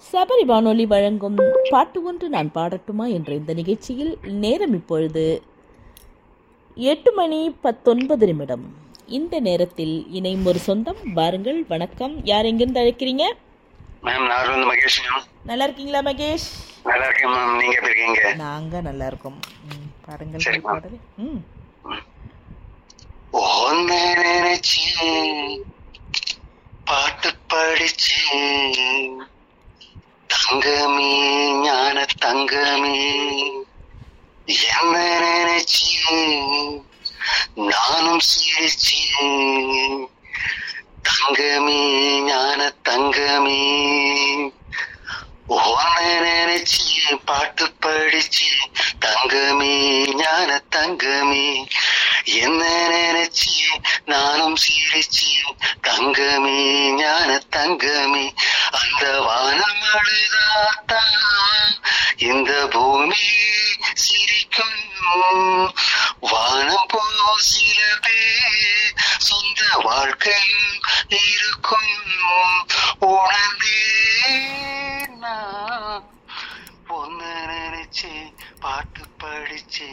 சபரி வானொலி வழங்கும் பாட்டு ஒன்று நான் பாடட்டுமா என்ற இந்த நிகழ்ச்சியில் நேரம் இப்பொழுது எட்டு மணி பத்தொன்பது நிமிடம் இந்த நேரத்தில் இணையும் ஒரு சொந்தம் வாருங்கள் வணக்கம் யார் எங்கிருந்து அழைக்கிறீங்க மேம் நான் வந்து மகேஷ் மேம் நல்லா இருக்கீங்களா மகேஷ் நல்லா இருக்கேன் மேம் நீங்க எப்படி இருக்கீங்க நாங்க நல்லா இருக்கோம் ம், பாடுங்கள் சரி, மேம். பாடலே ம் ஒன்னு நினைச்சு பாட்டு படிச்சு தங்கமே ஞான தங்கமே என்ன நினைச்சு நானும் சிரிச்சு தங்கமே ஞான தங்கமே ஒன்னு நினைச்சு பாட்டு படிச்சு தங்கமே ஞான தங்கமே என்ன நினைச்சு நானும் சிரிச்சு தங்கமே ஞான தங்கமே அந்த வானம் அழுதாத்தான் இந்த பூமி சிரிக்கும் வானம் போ சில பேர் சொந்த வாழ்க்கை இருக்கும் உணர்ந்தே